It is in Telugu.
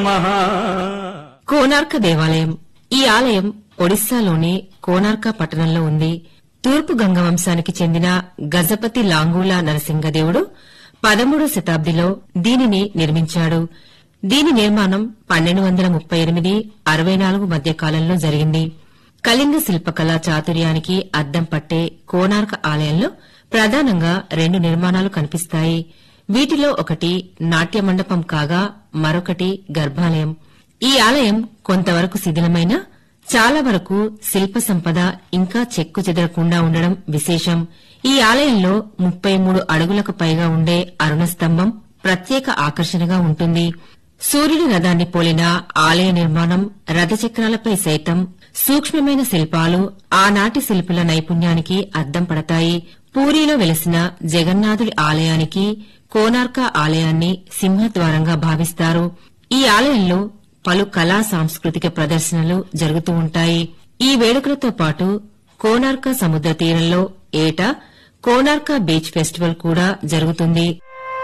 మహా కోనార్క దేవాలయం ఈ ఆలయం ఒడిశాలోని కోనార్క పట్టణంలో ఉంది తూర్పు గంగ వంశానికి చెందిన గజపతి లాంగూలా నరసింగదేవుడు పదమూడో శతాబ్దిలో దీనిని నిర్మించాడు దీని నిర్మాణం పన్నెండు వందల ముప్పై ఎనిమిది అరవై నాలుగు మధ్య కాలంలో జరిగింది కళింగ శిల్పకళా చాతుర్యానికి అద్దం పట్టే కోనార్క ఆలయంలో ప్రధానంగా రెండు నిర్మాణాలు కనిపిస్తాయి వీటిలో ఒకటి నాట్య మండపం కాగా మరొకటి గర్భాలయం ఈ ఆలయం కొంతవరకు శిథిలమైన చాలా వరకు శిల్ప సంపద ఇంకా చెక్కు చెదరకుండా ఉండడం విశేషం ఈ ఆలయంలో ముప్పై మూడు అడుగులకు పైగా ఉండే అరుణ స్తంభం ప్రత్యేక ఆకర్షణగా ఉంటుంది సూర్యుడి రథాన్ని పోలిన ఆలయ నిర్మాణం రథచక్రాలపై సైతం సూక్ష్మమైన శిల్పాలు ఆనాటి శిల్పుల నైపుణ్యానికి అద్దం పడతాయి పూరీలో వెలసిన జగన్నాథుడి ఆలయానికి కోనార్క ఆలయాన్ని సింహద్వారంగా భావిస్తారు ఈ ఆలయంలో పలు కళా సాంస్కృతిక ప్రదర్శనలు జరుగుతూ ఉంటాయి ఈ వేడుకలతో పాటు కోనార్క సముద్ర తీరంలో ఏటా కోనార్క బీచ్ ఫెస్టివల్ కూడా జరుగుతుంది